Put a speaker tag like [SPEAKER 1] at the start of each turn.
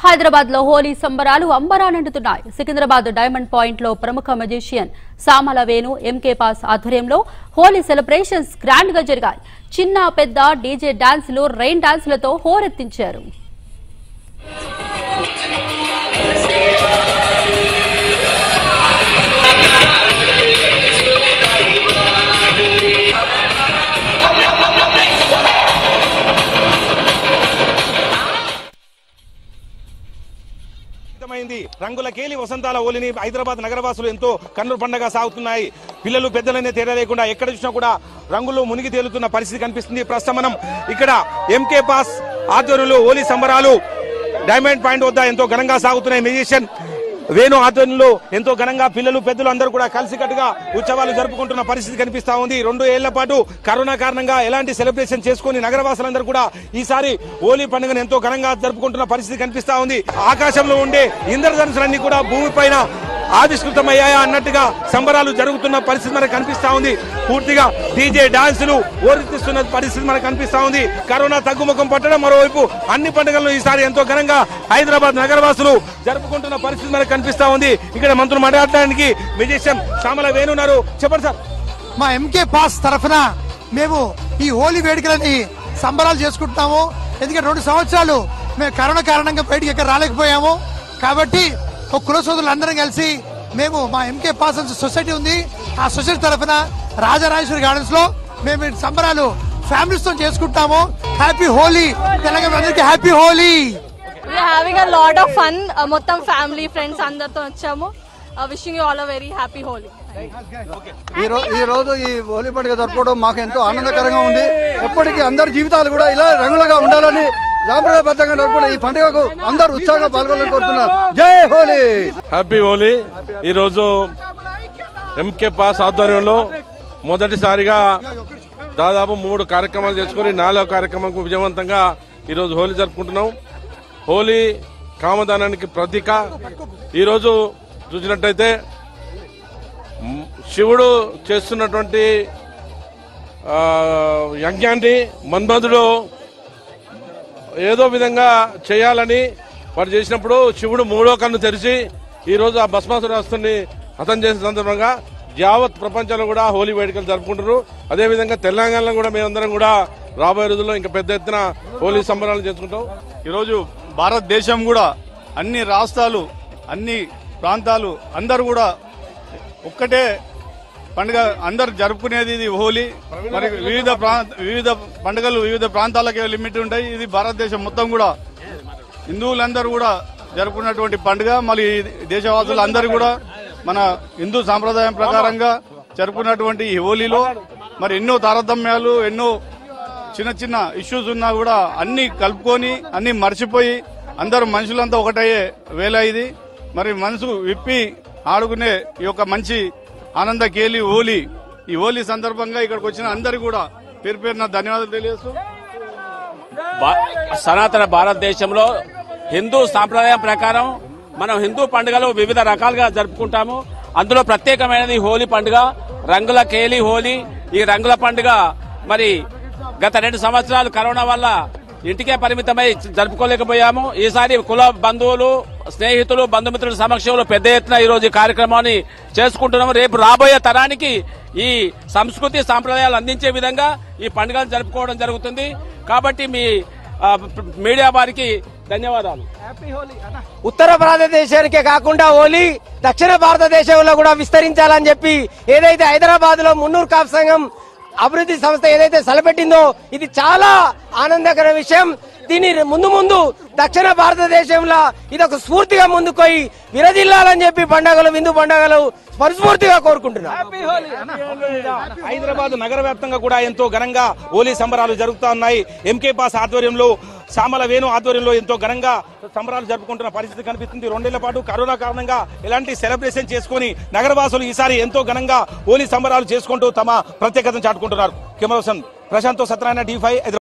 [SPEAKER 1] హైదరాబాద్ లో హోలీ సంబరాలు అంబరానంటుతున్నాయి Secunderabad diamond point లో ప్రముఖ మెజిషియన్ సామల వేణు ఎంకే పాస్ ఆధ్వర్యంలో హోలీ సెలబ్రేషన్స్ గ్రాండ్ గా జరిగాయి చిన్న పెద్ద డీజే డాన్సులు రెయిన్ డాన్సులతో హోరెత్తించారు
[SPEAKER 2] సిద్ధమైంది రంగుల కేలి వసంతాల ఓలిని హైదరాబాద్ నగరవాసులు ఎంతో కన్నుల పండగ సాగుతున్నాయి పిల్లలు పెద్దలనే తేడా లేకుండా ఎక్కడ చూసినా కూడా రంగుల్లో మునిగి తేలుతున్న పరిస్థితి కనిపిస్తుంది ప్రస్తుతం మనం ఇక్కడ ఎంకే పాస్ ఆధ్వర్యంలో ఓలీ సంబరాలు డైమండ్ పాయింట్ వద్ద ఎంతో ఘనంగా సాగుతున్నాయి మ్యూజిషియన్ వేణు ఆధ్వర్యంలో ఎంతో ఘనంగా పిల్లలు పెద్దలు అందరూ కూడా కలిసికట్టుగా ఉత్సవాలు జరుపుకుంటున్న పరిస్థితి కనిపిస్తా ఉంది రెండు ఏళ్ల పాటు కరోనా కారణంగా ఎలాంటి సెలబ్రేషన్ చేసుకుని నగరవాసులందరూ కూడా ఈసారి హోలీ పండుగను ఎంతో ఘనంగా జరుపుకుంటున్న పరిస్థితి కనిపిస్తా ఉంది ఆకాశంలో ఉండే ఇంద్రధనుసులన్నీ కూడా భూమిపైన ఆవిష్కృతమయ్యాయా అన్నట్టుగా సంబరాలు జరుగుతున్న పరిస్థితి మనకు కనిపిస్తా ఉంది పూర్తిగా డీజే డాన్సులు ఓరెత్తిస్తున్న పరిస్థితి మనకు కనిపిస్తా ఉంది కరోనా తగ్గుముఖం పట్టడం మరోవైపు అన్ని పండుగలను ఈసారి ఎంతో ఘనంగా హైదరాబాద్ నగరవాసులు జరుపుకుంటున్న పరిస్థితి మనకు కనిపిస్తా ఉంది ఇక్కడ మంత్రులు మాట్లాడడానికి విజయశం శ్యామల వేణున్నారు చెప్పండి సార్
[SPEAKER 3] మా ఎంకే పాస్ తరఫున మేము ఈ హోలీ వేడుకలని సంబరాలు చేసుకుంటున్నాము ఎందుకంటే రెండు సంవత్సరాలు మేము కరోనా కారణంగా బయటికి ఎక్కడ రాలేకపోయాము కాబట్టి ఒక కుల సోదరులు అందరం కలిసి మేము మా ఎంకే పాస్ అని సొసైటీ ఉంది ఆ సొసైటీ తరఫున రాజరాజేశ్వరి గార్డెన్స్ లో మేము ఈ సంబరాలు ఫ్యామిలీస్ తో చేసుకుంటాము హ్యాపీ హోలీ తెలంగాణ అందరికీ happy Holi
[SPEAKER 4] we're having a lot of fun మొత్తం ఫ్యామిలీ ఫ్రెండ్స్ అందరితో వచ్చాము wishing you all a very happy Holi
[SPEAKER 5] ఈ రో- ఈ రోజు ఈ హోలీ పండుగ జరుపుకోవడం మాకు ఎంతో ఆనందకరంగా ఉంది ఎప్పటికీ అందరి జీవితాలు కూడా ఇలా రంగులుగా ఉండాలని సాంప్రదాయబద్ధంగా జరుపుకునే ఈ పండుగకు అందరూ ఉత్సాహంగా పాల్గొనాలని కోరుతున్నారు జై హోలీ
[SPEAKER 6] హ్యాపీ హోలీ ఈరోజు ఎంకే పాస్ ఆధ్వర్యంలో మొదటిసారిగా దాదాపు మూడు కార్యక్రమాలు చేసుకుని నాలుగో కార్యక్రమం విజయవంతంగా ఈరోజు హోలీ జరుపుకుంటున్నాం హోలీ కామదానానికి ప్రతీక ఈరోజు చూసినట్టయితే మ్, శివుడు చేస్తున్నటువంటి ఆ, యజ్ఞాన్ని మన్మధుడు ఏదో విధంగా చేయాలని వాడు చేసినప్పుడు శివుడు మూడో కన్ను తెరిచి ఈ రోజు ఆ భస్మాసురాస్తుని హతం చేసిన సందర్భంగా యావత్ ప్రపంచంలో కూడా హోలీ వేడుకలు జరుపుకుంటారు అదేవిధంగా తెలంగాణలో కూడా మేమందరం కూడా రాబోయే రోజుల్లో ఇంకా పెద్ద ఎత్తున హోలీ సంబరాలు చేసుకుంటాం
[SPEAKER 7] ఈరోజు భారతదేశం కూడా అన్ని రాష్ట్రాలు అన్ని ప్రాంతాలు అందరూ కూడా ఒక్కటే పండుగ అందరు జరుపుకునేది ఇది హోలీ మరి వివిధ ప్రాంత వివిధ పండుగలు వివిధ ప్రాంతాలకే లిమిట్ ఉంటాయి ఇది భారతదేశం మొత్తం కూడా హిందువులందరూ కూడా జరుపుకున్నటువంటి పండుగ మళ్ళీ దేశవాసులు అందరూ కూడా మన హిందూ సాంప్రదాయం ప్రకారంగా జరుపుకున్నటువంటి ఈ హోలీలో మరి ఎన్నో తారతమ్యాలు ఎన్నో చిన్న చిన్న ఇష్యూస్ ఉన్నా కూడా అన్ని కలుపుకొని అన్ని మర్చిపోయి అందరూ మనుషులంతా ఒకటయ్యే వేళ ఇది మరి మనసు విప్పి ఆడుకునే ఈ యొక్క మంచి ఆనంద కేలి హోలీ ఈ హోలీ సందర్భంగా ఇక్కడికి వచ్చిన అందరికి కూడా పేరు పేరున ధన్యవాదాలు తెలియజేస్తూ
[SPEAKER 8] భా- సనాతన భారతదేశంలో హిందూ సాంప్రదాయం ప్రకారం మనం హిందూ పండుగలు వివిధ రకాలుగా జరుపుకుంటాము అందులో ప్రత్యేకమైనది హోలీ పండుగ రంగుల కేలి హోలీ ఈ రంగుల పండుగ మరి గత రెండు సంవత్సరాలు కరోనా వల్ల ఇంటికే పరిమితమై జరుపుకోలేకపోయాము ఈసారి కుల బంధువులు స్నేహితులు బంధుమిత్రుల సమక్షంలో పెద్ద ఎత్తున ఈ రోజు ఈ కార్యక్రమాన్ని చేసుకుంటున్నాము రేపు రాబోయే తరానికి ఈ సంస్కృతి సాంప్రదాయాలు అందించే విధంగా ఈ పండుగను జరుపుకోవడం జరుగుతుంది కాబట్టి మీ ఆ, మీడియా వారికి ధన్యవాదాలు
[SPEAKER 9] ఉత్తర భారతదేశానికే కాకుండా హోలీ దక్షిణ భారతదేశంలో కూడా విస్తరించాలని చెప్పి ఏదైతే హైదరాబాద్ లో మున్నూరు కాపు సంఘం అభివృద్ధి సంస్థ ఏదైతే తలపెట్టిందో ఇది చాలా ఆనందకర విషయం దీని ముందు ముందు దక్షిణ భారతదేశంలో ఇది ఒక స్ఫూర్తిగా ముందుకోయి విరజిల్లాలని చెప్పి పండుగలు విందు పండుగలు మనస్ఫూర్తిగా కోరుకుంటున్నాం
[SPEAKER 2] హైదరాబాద్ నగర వ్యాప్తంగా కూడా ఎంతో ఘనంగా హోలీ సంబరాలు జరుగుతా ఉన్నాయి ఎంకే పాస్ ఆధ్వర్యంలో శ్యామల వేణు ఆధ్వర్యంలో ఎంతో ఘనంగా సంబరాలు జరుపుకుంటున్న పరిస్థితి కనిపిస్తుంది రెండేళ్ల పాటు కరోనా కారణంగా ఎలాంటి సెలబ్రేషన్ చేసుకుని నగరవాసులు ఈసారి ఎంతో ఘనంగా హోలీ సంబరాలు చేసుకుంటూ తమ ప్రత్యేకతను చాటుకుంటున్నారు camera person Prashanth Satyanarayana D five